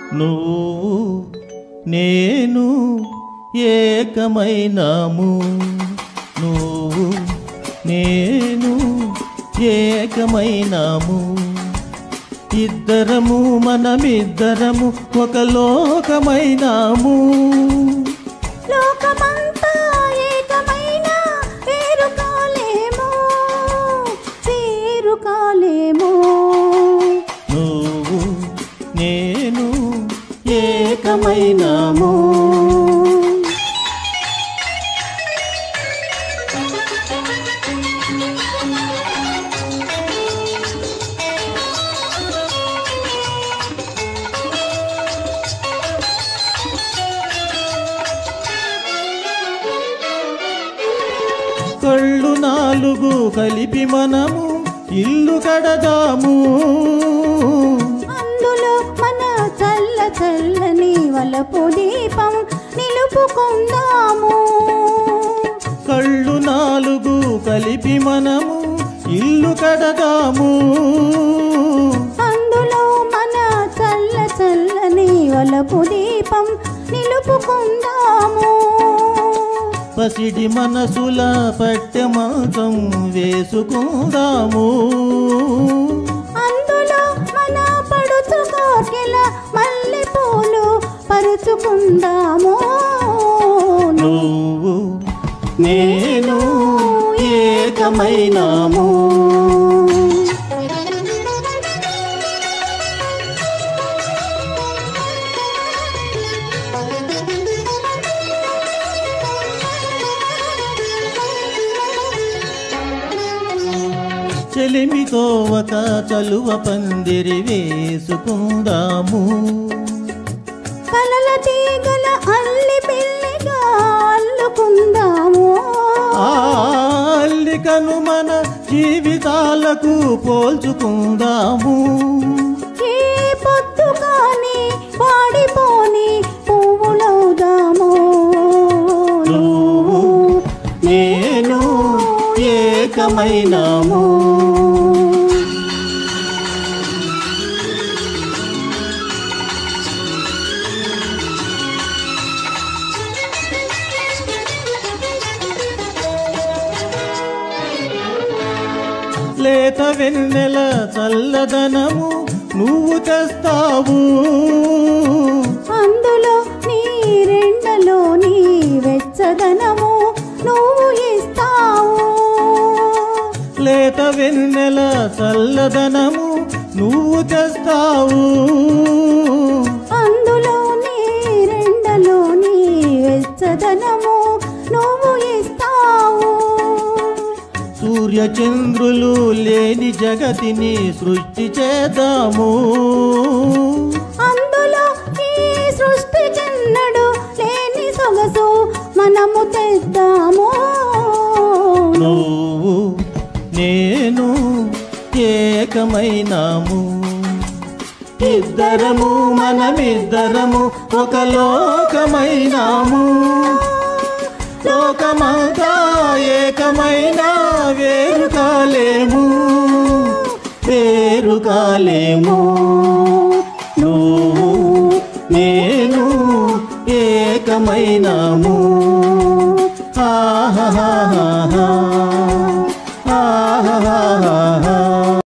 నువ్వు నేను ఏకమైనాము నువ్వు నేను ఏకమైనాము ఇద్దరము మనమిద్దరము ఒక లోకమైనాము లోకమంతా ఏకమైన వేరు కాలేమో వేరు కాలేమో నువ్వు నేను ఏకమైనాము కళ్ళు నాలుగు కలిపి మనము ఇల్లు కడదాము అందులో మన చల్ల చల్లని వలపు దీపం నిలుపుకుందాము కళ్ళు నాలుగు కలిపి మనము ఇల్లు కడదాము అందులో మన చల్ల చల్లని వలపు దీపం నిలుపుకుందాము పసిడి మనసుల పట్టె మాసం వేసుకుందాము అందులో మన పడుచు కోర్కెల మల్లె పూలు పరుచుకుందాము నువ్వు నేను ఏకమైనాము చెలిమితో ఒక చలువ పందిరి వేసుకుందాము కలల తీగల అల్లి పిల్లిగా అల్లుకుందాము ఆ అల్లికను మన జీవితాలకు పోల్చుకుందాము ఏ పొద్దు కాని వాడిపోని పువ్వులవుదాము నువ్వు నేను ఏకమైనాము లేత వెన్నెల చల్లదనము నువ్వు తెస్తావు అందులో నీ రెండలో నీ వెచ్చదనము నువ్వు ఇస్తావు లేత వెన్నెల చల్లదనము నువ్వు తెస్తావు అందులో నీ రెండలో నీ వెచ్చదనము నువ్వు ఇస్తావు సూర్య చంద్రులు లేని జగతిని సృష్టి చేద్దాము అందులో ఈ సృష్టి చెన్నడు లేని సొగసు మనము తెద్దాము నువ్వు నేను ఏకమైనాము ఇద్దరము మనమిద్దరము ఒక లోకమైనాము లోకమంతా ఏకమైన వేరు కాలేము వేరు కాలేము